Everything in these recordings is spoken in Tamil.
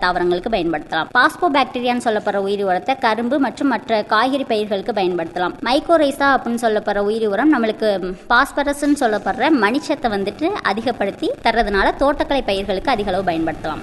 தாவரங்களுக்கு பயன்படுத்தலாம் பாஸ்போ பாக்டீரியான்னு சொல்லப்படுற உயிரி உரத்தை கரும்பு மற்றும் மற்ற காய்கறி பயிர்களுக்கு பயன்படுத்தலாம் மைக்கோரைசா அப்படின்னு சொல்லப்படுற உயிரி உரம் நம்மளுக்கு பாஸ்பரஸ்ன்னு சொல்லப்படுற மணிச்சத்தை வந்துட்டு அதிகப்படுத்தி தர்றதுனால தோட்டக்கலை பயிர்களுக்கு அதிக அளவு பயன்படுத்தலாம்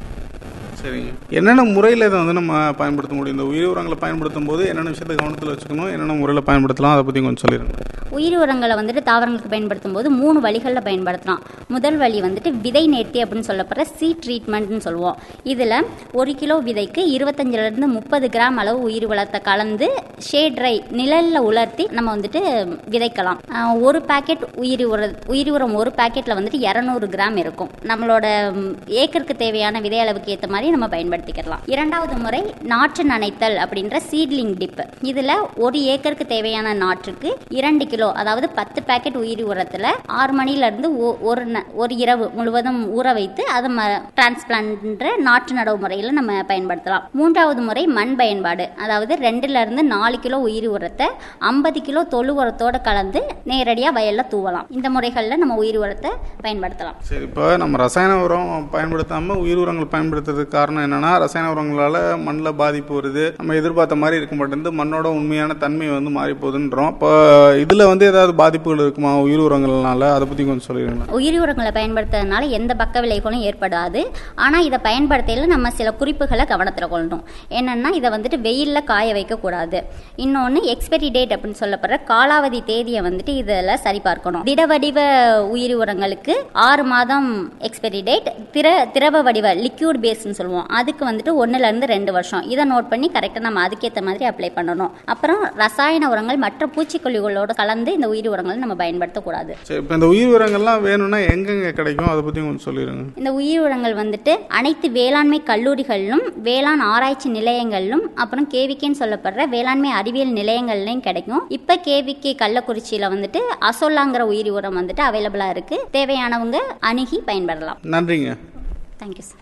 சரிங்க என்னென்ன முறையில் இதை வந்து நம்ம பயன்படுத்த முடியும் இந்த உயிர் உரங்களை பயன்படுத்தும் போது என்னென்ன விஷயத்தை கவனத்தில் வச்சுக்கணும் என்னென்ன முறையில் பயன்படுத்தலாம் அதை பற்றி கொஞ்சம் சொல்லிடுங்க உயிரி உரங்களை வந்துட்டு தாவரங்களுக்கு பயன்படுத்தும் போது மூணு வழிகளில் பயன்படுத்தலாம் முதல் வழி வந்துட்டு விதை நேர்த்தி அப்படின்னு சொல்லப்படுற சீட் ட்ரீட்மெண்ட்னு சொல்லுவோம் இதில் ஒரு கிலோ விதைக்கு இருபத்தஞ்சிலிருந்து முப்பது கிராம் அளவு உயிர் உரத்தை கலந்து ஷேட் ட்ரை நிழலில் உலர்த்தி நம்ம வந்துட்டு விதைக்கலாம் ஆஹ் ஒரு பாக்கெட் உயிரி உர உயிரி உரம் ஒரு பாக்கெட்டில் வந்துட்டு இரநூறு கிராம் இருக்கும் நம்மளோட ம், ஏக்கருக்கு தேவையான விதை அளவுக்கு ஏற்ற மாதிரி நம்ம பயன்படுத்திக்கலாம் இரண்டாவது முறை நாற்று நனைத்தல் அப்படின்ற சீட்லிங் டிப் இதில் ஒரு ஏக்கருக்கு தேவையான நாற்றுக்கு இரண்டு கிலோ அதாவது பத்து பாக்கெட் உயிரி உரத்தில் ஆறு மணிலேருந்து ஒரு ந- ஒரு இரவு முழுவதும் ஊற வைத்து அதை ம டிரான்ஸ்பிளான்ட்ன்ற நாற்று நடவு முறையில் நம்ம பயன்படுத்தலாம் மூன்றாவது முறை மண் பயன்பாடு அதாவது ரெண்டுல இருந்து நாலு கிலோ உயிரி உரத்தை ஐம்பது கிலோ தொழு உரத்தோட கலந்து நேரடியாக வயலில் தூவலாம் இந்த முறைகளில் நம்ம உயிரி உரத்தை பயன்படுத்தலாம் சரி இப்போ நம்ம ரசாயன உரம் பயன்படுத்தாமல் உயிர் உரங்கள் பயன்படுத்துறதுக்கு காரணம் என்னன்னா ரசாயன உரங்களால் மண்ணில் பாதிப்பு வருது நம்ம எதிர்பார்த்த மாதிரி இருக்க மாட்டேங்குது மண்ணோட உண்மையான தன்மை வந்து மாறி போகுதுன்றோம் இப்போ இதில் வந்து ஏதாவது பாதிப்புகள் இருக்குமா உயிர் உரங்கள்னால அதை பற்றி கொஞ்சம் சொல்லிடுங்களேன் உயிரி உரங்களை பயன்படுத்துறதுனால எந்த பக்க விளைவுகளும் ஏற்படாது ஆனால் இதை பயன்படுத்தையில் நம்ம சில குறிப்புகளை கவனத்தில் கொள்ளணும் என்னென்னா இதை வந்துட்டு வெயிலில் காய வைக்கக்கூடாது இன்னொன்று எக்ஸ்பைரி டேட் அப்படின்னு சொல்லப்படுற காலாவதி தேதியை வந்துட்டு இதில் சரிபார்க்கணும் திட வடிவ உயிரி உரங்களுக்கு ஆறு மாதம் எக்ஸ்பைரி டேட் திர திரவ வடிவ லிக்யூட் பேஸ்ன்னு சொல்லுவோம் அதுக்கு வந்துட்டு ஒன்றுலேருந்து ரெண்டு வருஷம் இதை நோட் பண்ணி கரெக்டாக நம்ம அதுக்கேற்ற மாதிரி அப்ளை பண்ணணும் அப்புறம் ரசாயன உரங்கள் மற்ற பூச்சிக்கொல்லிகளோடு கலந்து இந்த உயிரி உரங்களை நம்ம பயன்படுத்தக்கூடாது சரி இப்போ இந்த உயிர் உரங்கள்லாம் வேணும்னா எங்கெங்க கிடைக்கும் அதை பற்றி கொஞ்சம் சொல்லிடுங்க இந்த உயிர் உரங்கள் வந்துட்டு அனைத்து வேளாண்மை கல்லூரிகளிலும் வேளாண் ஆராய்ச்சி நிலையங்களிலும் அப்புறம் கேவிகேன்னு சொல்லப்படுற வேளாண்மை அறிவியல் நிலையங்கள்லையும் கிடைக்கும் இப்போ கேவிகே கள்ளக்குறிச்சியில் வந்துட்டு அசோலாங்கிற உயிரி உரம் வந்துட்டு அவைலபிளாக இருக்குது தேவையானவங்க அணுகி பயன்படலாம் நன்றிங்க தேங்க்யூ சார்